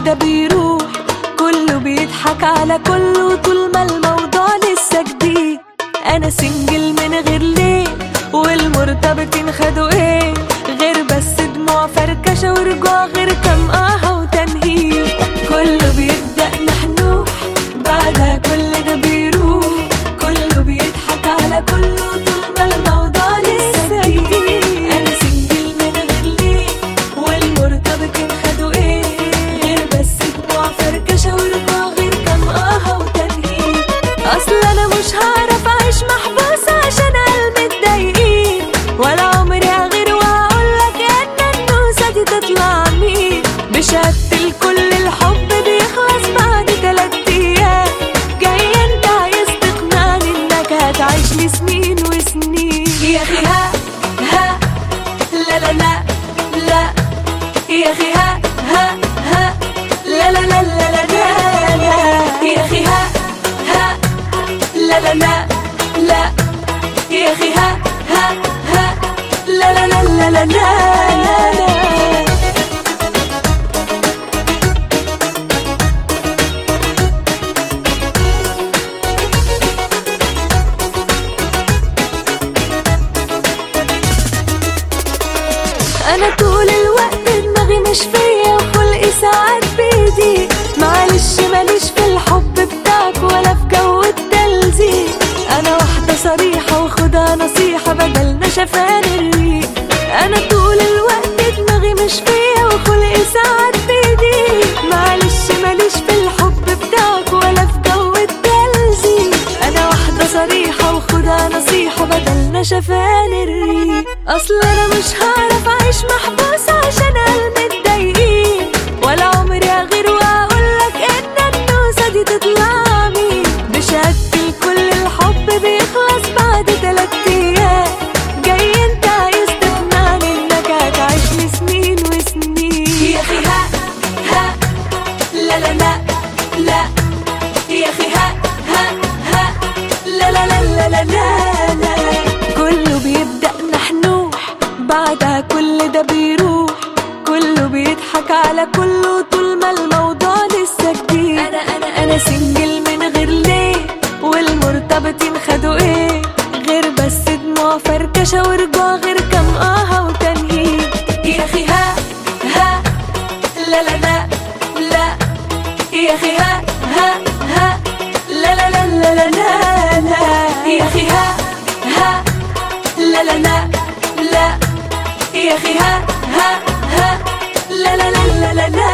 ده بيروح كله بيضحك على كله طول ما الموضوع لسه جديد انا سنجل من غير ليه والمرتبطين خدوا ايه غير بس دموع فركشة ورجوع غير كام آه وتنهيد كله بيبدأ محنوح بعدها كل ده بيروح كله بيضحك على كله طول ما الموضوع لسه جديد انا سنجل من غير ليه والمرتبطين خدوا ايه غير بس دموع فركشة ورجوع غير كام آه وتنهيد اصل انا مش هعرف اعيش محبوسة عشان قلبي متضايقين ولا عمري هغير واقولك ان النوسة دي تطلع مين بشهادة الكل الحب بيخلص بعد تلات ايام جاي انت عايز تقنعني انك هتعيش لي سنين وسنين يا اخي ها ها لا لا لا لا يا اخي ها ها ها لا لا لا لا لا لا لا يا اخي ها ها لا لا لا لا يا اخي ها ها ها لا لا لا لا لا لا لا انا طول الوقت دماغي مش فيا وخلقي ساعات بيدي معلش ماليش في الحب بتاعك ولا في جو التلزيق انا واحدة صريحة وخدها نصيحة بدل نشفان الريق انا طول الوقت دماغي مش فيا وخلقي ساعات بيدي معلش ماليش في الحب بتاعك ولا في جو التلزيق انا واحدة صريحة وخدها نصيحة بدل نشفان الريق اصل انا مش هعرف اعيش محبوسة عشان قلبي متضايقين ولا عمري هغير واقولك ان النوسة دي تطلع مين بشهادة كل الحب بيخلص بعد تلات ايام جاي انت عايز تقنعني انك هتعيش لي سنين وسنين يا اخي ها ها لا لا لا لا يا اخي ها ها ها لا لا لا لا لا لا لا كله بيبدأ نحنوح بعدها كل ده بيروح كله بيضحك على كله طول ما الموضوع لسه جديد انا انا انا سنجل من غير ليه والمرتبطين خدوا ايه غير بس دموع فركشة ورجوع غير كام آه وتنهيد يا اخي ها ها لا لا لا لا يا اخي ها ها ها لا لا لا لا لا لا لا يا اخي ها ها لا لا لا لا يا اخي ها ها ها لا لا لا لا لا لا